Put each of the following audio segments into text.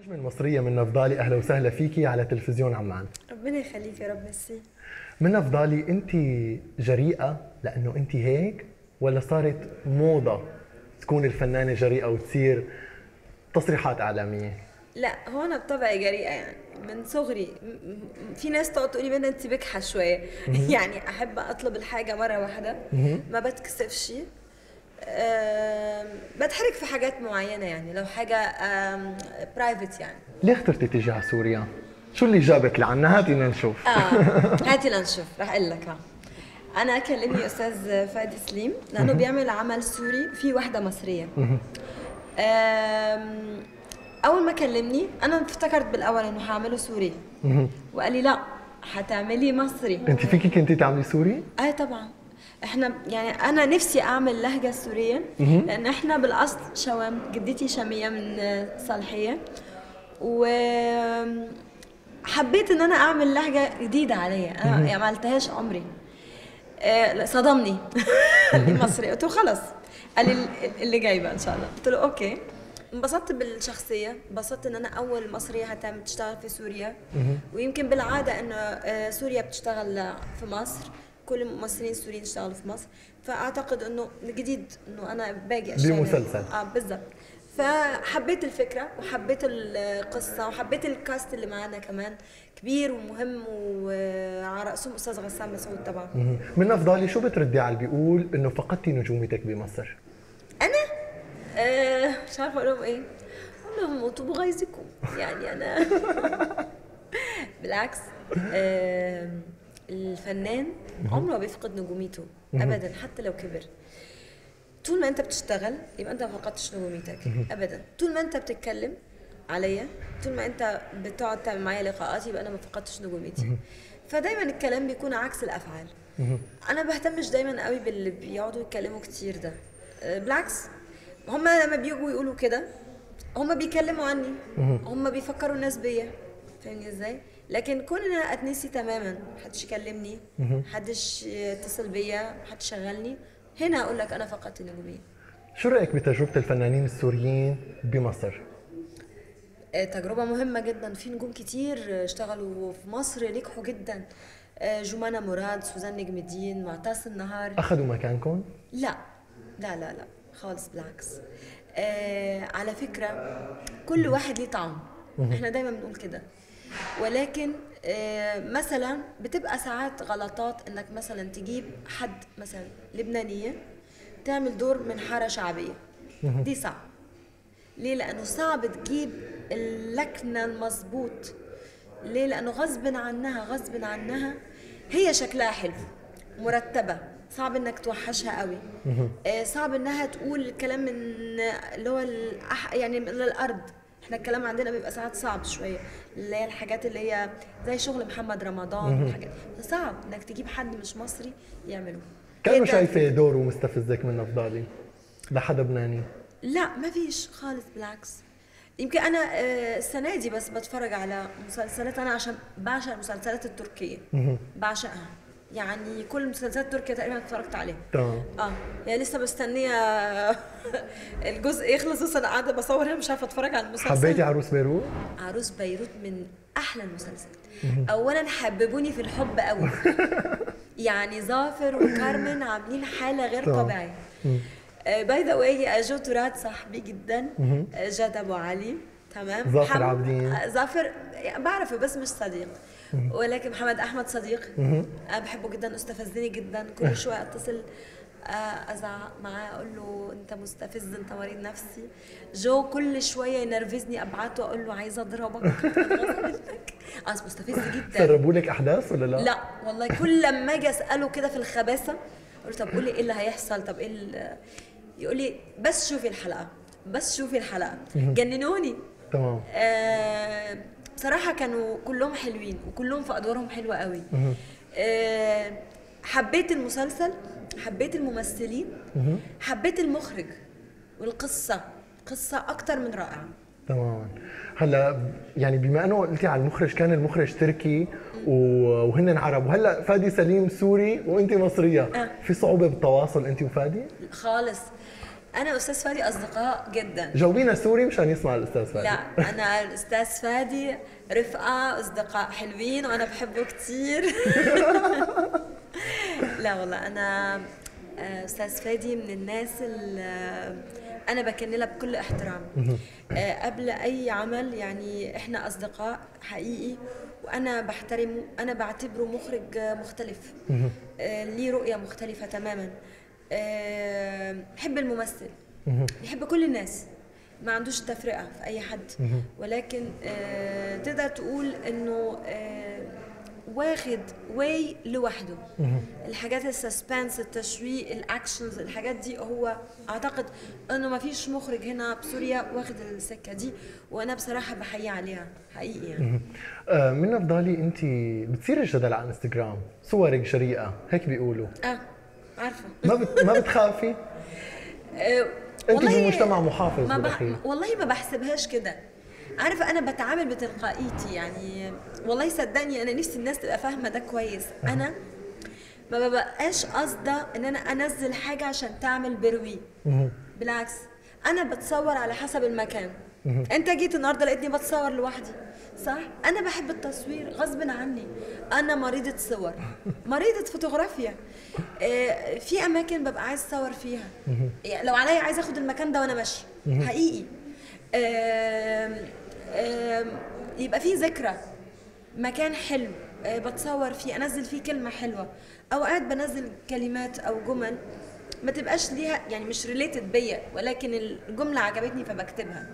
النجمة المصرية من نفضالي أهلا وسهلا فيكي على تلفزيون عمان ربنا يخليك يا رب ميرسي من نفضالي أنت جريئة لأنه أنت هيك ولا صارت موضة تكون الفنانة جريئة وتصير تصريحات إعلامية لا هو انا بطبعي جريئه يعني من صغري م- م- في ناس تقعد تقولي بنت انت بكحه شويه يعني احب اطلب الحاجه مره واحده ما بتكسفش آم، بتحرك في حاجات معينه يعني لو حاجه برايفت يعني ليه اخترتي تيجي على سوريا؟ شو اللي جابك لعنا هاتي نشوف اه هاتي لنشوف رح اقول لك ها انا كلمني استاذ فادي سليم لانه بيعمل عمل سوري في واحده مصريه آم، اول ما كلمني انا افتكرت بالاول انه هعمله سوري وقال لي لا هتعملي مصري أنت فيكي كنتي تعملي سوري؟ اه طبعا احنا يعني انا نفسي اعمل لهجه سوريه لان احنا بالاصل شوام جدتي شاميه من آه، صالحيه و حبيت ان انا اعمل لهجه جديده عليا انا يعني ما عملتهاش عمري آه، لا، صدمني قال لي مصري قلت له خلاص قال لي ال- اللي جايبه ان شاء الله قلت له اوكي انبسطت بالشخصيه انبسطت ان انا اول مصريه هتعمل تشتغل في سوريا ويمكن بالعاده انه آه، سوريا بتشتغل في مصر كل الممثلين السوريين اشتغلوا في مصر فاعتقد انه جديد انه انا باجي اشتغل بمسلسل. اه بالضبط فحبيت الفكره وحبيت القصه وحبيت الكاست اللي معانا كمان كبير ومهم وعلى راسهم استاذ غسان مسعود طبعا مهم. من نفضالي شو بتردي على اللي بيقول إنه فقدتي نجوميتك بمصر؟ انا آه مش عارفه اقول لهم ايه اقول لهم موتوا بغيظكم يعني انا بالعكس آه الفنان عمره ما بيفقد نجوميته ابدا حتى لو كبر طول ما انت بتشتغل يبقى انت ما فقدتش نجوميتك ابدا طول ما انت بتتكلم عليا طول ما انت بتقعد تعمل معايا لقاءات يبقى انا ما فقدتش نجوميتي فدايما الكلام بيكون عكس الافعال انا بهتمش دايما قوي باللي بيقعدوا يتكلموا كتير ده آه، بالعكس هم لما بيجوا يقولوا كده هم بيكلموا عني هم بيفكروا الناس بيا فاهمني ازاي لكن كون ان انا اتنسي تماما محدش يكلمني محدش يتصل بيا محدش يشغلني هنا اقول لك انا فقدت النجوميه شو رأيك بتجربة الفنانين السوريين بمصر؟ آه، تجربة مهمة جدا في نجوم كتير آه، اشتغلوا في مصر نجحوا جدا آه، جمانة مراد سوزان نجم الدين معتصم نهار أخذوا مكانكم؟ لا لا لا لا خالص بالعكس آه على فكرة كل واحد ليه طعم احنا دايما بنقول كده ولكن آه مثلا بتبقى ساعات غلطات انك مثلا تجيب حد مثلا لبنانية تعمل دور من حارة شعبية دي صعب ليه لانه صعب تجيب اللكنة المظبوط ليه لانه غصب عنها غصب عنها هي شكلها حلو مرتبه صعب انك توحشها قوي آه، صعب انها تقول الكلام من اللي هو الأح... يعني من الارض احنا الكلام عندنا بيبقى ساعات صعب شويه اللي هي الحاجات اللي هي زي شغل محمد رمضان والحاجات صعب انك تجيب حد مش مصري يعمله كانوا هي ده- شايفة دوره مستفزك من نفضالي لحدا لبناني لا ما فيش خالص بالعكس يمكن انا آه، السنه دي بس بتفرج على مسلسلات انا عشان بعشق المسلسلات التركيه بعشقها يعني كل المسلسلات التركيه تقريبا اتفرجت عليها تمام اه يعني لسه مستنيه الجزء يخلص لسه انا قاعده بصور هنا مش عارفه اتفرج على المسلسل حبيتي عروس بيروت؟ عروس بيروت من احلى المسلسلات اولا حببوني في الحب قوي يعني ظافر وكارمن عاملين حاله غير طبعا. طبيعيه باي ذا واي جو تراد صاحبي جدا آه، جاد ابو علي تمام ظافر محمد- عابدين. آه، ظافر يعني بعرفه بس مش صديق ولكن محمد احمد صديق انا بحبه جدا استفزني جدا كل شويه اتصل آه، ازعق معاه اقول له انت مستفز انت مريض نفسي جو كل شويه ينرفزني ابعته اقول له عايزه اضربك أتغاظ منك. اه مستفز جدا سربوا لك أحداث ولا لا؟ لا والله كل لما اجي اساله كده في الخباثه اقول له طب قولي ايه اللي هيحصل طب ايه ال- يقول لي بس شوفي الحلقه بس شوفي الحلقه جننوني تمام آه بصراحه كانوا كلهم حلوين وكلهم في ادوارهم حلوه قوي آه حبيت المسلسل حبيت الممثلين حبيت المخرج والقصه قصه اكتر من رائعه تماما هلا يعني بما انه قلتي على المخرج كان المخرج تركي و- وهن عرب وهلا فادي سليم سوري وانت مصريه آه. في صعوبه بالتواصل انت وفادي خالص انا استاذ فادي اصدقاء جدا جاوبينا سوري مشان يسمع الاستاذ فادي لا انا الاستاذ فادي رفقه اصدقاء حلوين وانا بحبه كثير لا والله انا آه، استاذ فادي من الناس اللي انا بكن لها بكل احترام آه، قبل اي عمل يعني احنا اصدقاء حقيقي وانا بحترمه انا بعتبره مخرج مختلف آه، ليه رؤيه مختلفه تماما آه، بحب الممثل بيحب كل الناس ما عندوش تفرقه في اي حد ولكن آه، تقدر تقول انه آه، واخد واي لوحده الحاجات السسبنس التشويق الاكشنز الحاجات دي هو اعتقد انه ما فيش مخرج هنا بسوريا واخد السكه دي وانا بصراحه بحيي عليها حقيقي يعني آه، من افضالي انت بتصير الجدل على انستغرام صورك جريئه هيك بيقولوا اه عارفه ما بت... ما بتخافي آه، انت والله بمجتمع محافظ ما بالاخير بح... والله ما بحسبهاش كده عارفه انا بتعامل بتلقائيتي يعني والله صدقني انا نفسي الناس تبقى فاهمه ده كويس انا ما ببقاش قاصده ان انا انزل حاجه عشان تعمل بروي بالعكس انا بتصور على حسب المكان انت جيت النهارده لقيتني بتصور لوحدي صح انا بحب التصوير غصب عني انا مريضه صور مريضه فوتوغرافيا آه، في اماكن ببقى عايز اصور فيها يعني لو عليا عايز اخد المكان ده وانا ماشيه حقيقي آم، آم، يبقى في ذكرى مكان حلو آه، بتصور فيه انزل فيه كلمه حلوه اوقات بنزل كلمات او جمل ما تبقاش ليها يعني مش ريليتد بيا ولكن الجمله عجبتني فبكتبها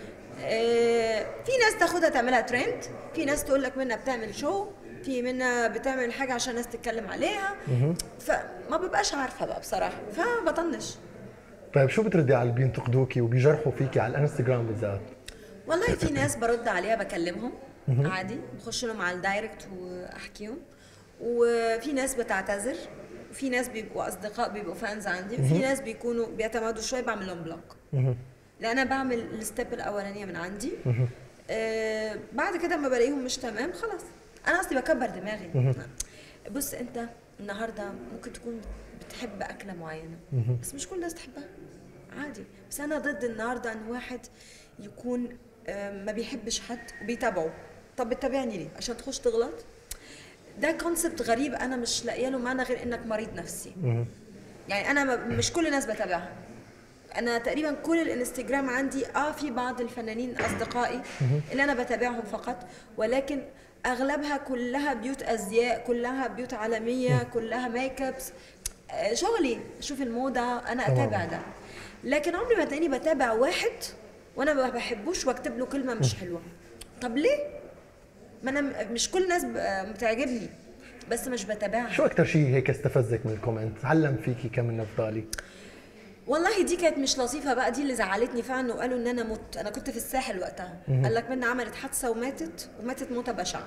آه، في ناس تاخدها تعملها ترند في ناس تقول لك منها بتعمل شو في منها بتعمل حاجه عشان الناس تتكلم عليها فما ببقاش عارفه بقى بصراحه فبطنش طيب شو بتردي على اللي بينتقدوكي وبيجرحوا فيكي على الانستغرام بالذات والله في ناس برد عليها بكلمهم عادي بخش لهم على الدايركت واحكيهم وفي ناس بتعتذر وفي ناس بيبقوا اصدقاء بيبقوا فانز عندي وفي ناس بيكونوا بيعتمدوا شويه بعمل لهم بلوك لان انا بعمل الستيب الاولانيه من عندي آه بعد كده لما بلاقيهم مش تمام خلاص انا قصدي بكبر دماغي بص انت النهارده ممكن تكون بتحب اكله معينه بس مش كل الناس تحبها عادي بس انا ضد النهارده ان واحد يكون آه، ما بيحبش حد وبيتابعه طب بتتابعني ليه عشان تخش تغلط ده كونسبت غريب انا مش لاقيه له معنى غير انك مريض نفسي يعني انا ما- مش كل الناس بتابعها انا تقريبا كل الانستجرام عندي اه في بعض الفنانين اصدقائي اللي انا بتابعهم فقط ولكن اغلبها كلها بيوت ازياء كلها بيوت عالميه كلها ميك ابس آه، شغلي اشوف الموضه انا اتابع ده لكن عمري ما تلاقيني بتابع واحد وانا ما بحبوش واكتب له كلمه مش حلوه طب ليه ما انا م- مش كل الناس ب- بتعجبني بس مش بتابعها شو اكثر شيء هيك استفزك من الكومنت علم فيكي كم من افضالي والله دي كانت مش لطيفه بقى دي اللي زعلتني فعلا وقالوا ان انا مت انا كنت في الساحل وقتها قال لك منى عملت حادثه وماتت وماتت موته بشعه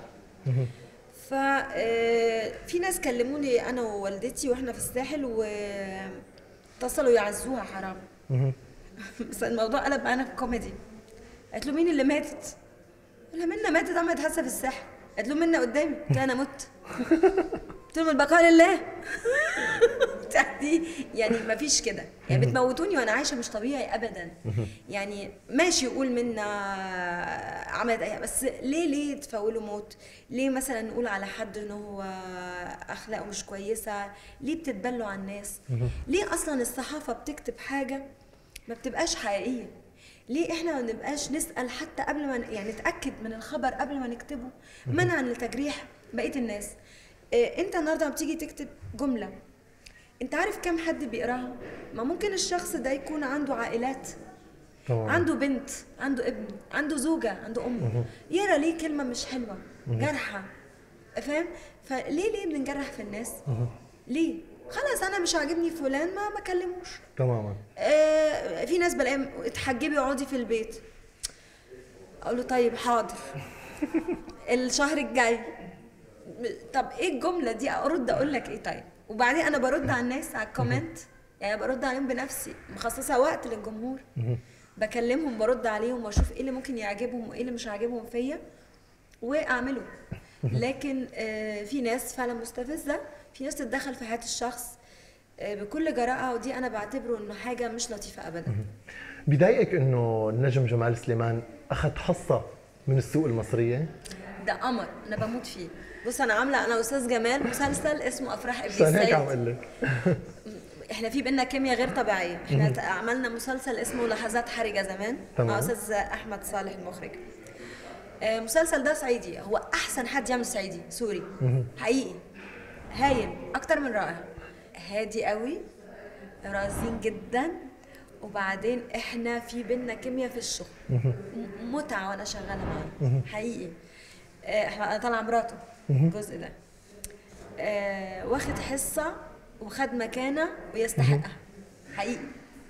ف آه، في ناس كلموني انا ووالدتي واحنا في الساحل واتصلوا يعزوها حرام بس الموضوع قلب معانا في كوميدي قالت له مين اللي ماتت؟ قال لها منى ماتت عملت حادثه في الساحل قالت له منى قدامي قلت لها انا مت قلت لهم البقاء لله دي يعني ما فيش كده يعني بتموتوني وانا عايشه مش طبيعي ابدا يعني ماشي يقول منا عملت اي بس ليه ليه تفولوا موت ليه مثلا نقول على حد ان هو اخلاقه مش كويسه ليه بتتبلوا على الناس ليه اصلا الصحافه بتكتب حاجه ما بتبقاش حقيقيه ليه احنا ما بنبقاش نسال حتى قبل ما ن- يعني نتاكد من الخبر قبل ما نكتبه منعا لتجريح بقيه الناس إيه انت النهارده لما بتيجي تكتب جمله انت عارف كم حد بيقراها ما ممكن الشخص ده يكون عنده عائلات طبعا عنده بنت عنده ابن عنده زوجة عنده أم يقرا ليه كلمة مش حلوة جارحة فاهم فليه ليه بنجرح في الناس ليه خلاص انا مش عاجبني فلان ما بكلموش تماما آه في ناس بلاقيهم اتحجبي اقعدي في البيت اقول له طيب حاضر الشهر الجاي طب ايه الجمله دي ارد اقول لك ايه طيب وبعدين انا برد على الناس على الكومنت يعني برد عليهم بنفسي مخصصه وقت للجمهور بكلمهم برد عليهم واشوف ايه اللي ممكن يعجبهم وايه اللي مش عاجبهم فيا واعمله لكن آه، في ناس فعلا مستفزه في ناس تتدخل في حياه الشخص آه، بكل جراءه ودي انا بعتبره انه حاجه مش لطيفه ابدا بضايقك انه النجم جمال سليمان اخذ حصه من السوق المصريه ده قمر انا بموت فيه بص انا عامله انا استاذ جمال مسلسل اسمه افراح ابن عشان هيك عم السيد اقول لك احنا في بينا كيمياء غير طبيعيه احنا ت- عملنا مسلسل اسمه لحظات حرجه زمان تمام. مع استاذ احمد صالح المخرج آه، المسلسل ده صعيدي هو احسن حد يعمل صعيدي سوري حقيقي هايل اكتر من رائع هادي قوي رزين جدا وبعدين احنا في بينا كيمياء في الشغل م- متعه وانا شغاله معاه حقيقي آه، احنا انا طالعه مراته الجزء ده آه، واخد حصه وخد مكانه ويستحقها حقيقي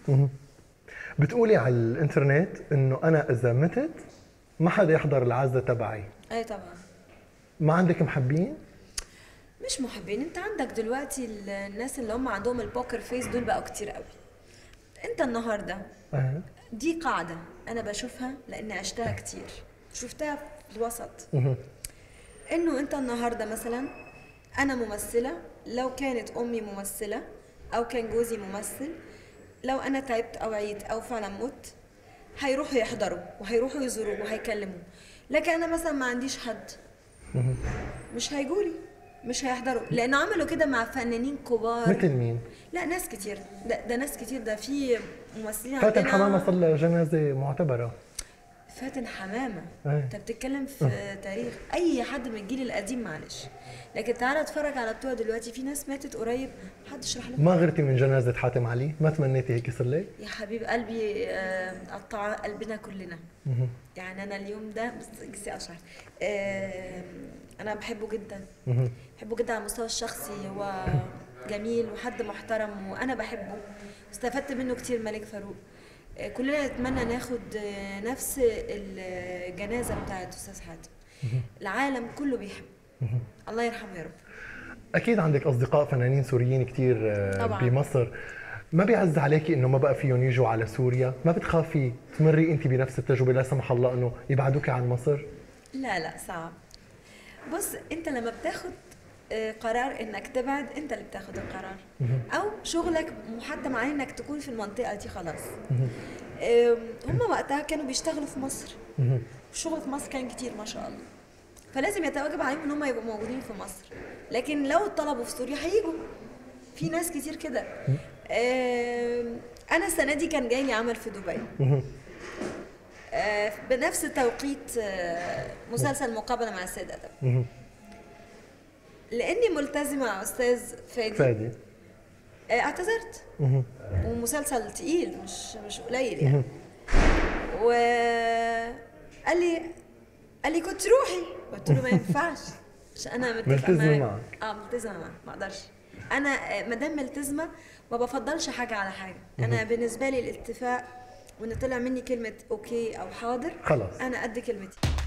بتقولي على الانترنت انه انا اذا متت ما حدا يحضر العزة تبعي اي طبعا ما عندك محبين مش محبين انت عندك دلوقتي ال- الناس اللي هم عندهم البوكر فيس دول بقوا كتير قوي انت النهارده أه. دي قاعده انا بشوفها لاني عشتها كتير شفتها في الوسط مهم. انه انت النهارده مثلا انا ممثله لو كانت امي ممثله او كان جوزي ممثل لو انا تعبت او عيت او فعلا مت هيروحوا يحضروا وهيروحوا يزوروا وهيكلموا لكن انا مثلا ما عنديش حد مش هيجولي مش هيحضروا لان عملوا كده مع فنانين كبار مثل مين؟ لا ناس كتير ده, ده ناس كتير ده في ممثلين فاتن عندنا- حمامة صار لها جنازة معتبرة فاتن حمامه أيه. انت بتتكلم في تاريخ اي حد من الجيل القديم معلش لكن تعالى اتفرج على بتوع دلوقتي في ناس ماتت قريب محدش راح لهم ما غرتي من جنازة حاتم علي؟ ما تمنيتي هيك يصير لك؟ يا حبيب قلبي آه، قطع قلبنا كلنا يعني انا اليوم ده بس جسي اشعر آه، انا بحبه جدا بحبه جدا على المستوى الشخصي هو جميل وحد محترم وانا بحبه استفدت منه كتير ملك فاروق آه، كلنا نتمنى ناخد آه، نفس الجنازه بتاعت استاذ حاتم العالم كله بيحبه الله يرحمه يا رب اكيد عندك اصدقاء فنانين سوريين كثير طبعاً. بمصر ما بيعز عليكي انه ما بقى فيهم يجوا على سوريا ما بتخافي تمري انت بنفس التجربه لا سمح الله انه يبعدوكي عن مصر لا لا صعب بص انت لما بتاخد آه، قرار انك تبعد انت اللي بتاخد القرار او شغلك محتم عليه انك تكون في المنطقه دي خلاص آم، هم وقتها كانوا بيشتغلوا في مصر الشغل في مصر كان كتير ما شاء الله فلازم يتواجب عليهم ان هم يبقوا موجودين في مصر لكن لو طلبوا في سوريا هيجوا في ناس كتير كده آم، انا السنه دي كان جاي لي عمل في دبي آه، بنفس توقيت آه، مسلسل مقابله مع السيد ادم لاني ملتزمه مع استاذ فادي فادي آه، اعتذرت ومسلسل تقيل مش مش قليل يعني وقال لي قال لي كنت روحي قلت له ما ينفعش مش انا متفقه ملتزمة معاك. معك. اه ملتزمه معاك ما اقدرش انا آه، ما دام ملتزمه ما بفضلش حاجه على حاجه انا بالنسبه لي الاتفاق وان طلع مني كلمه اوكي او حاضر خلاص. انا قد كلمتي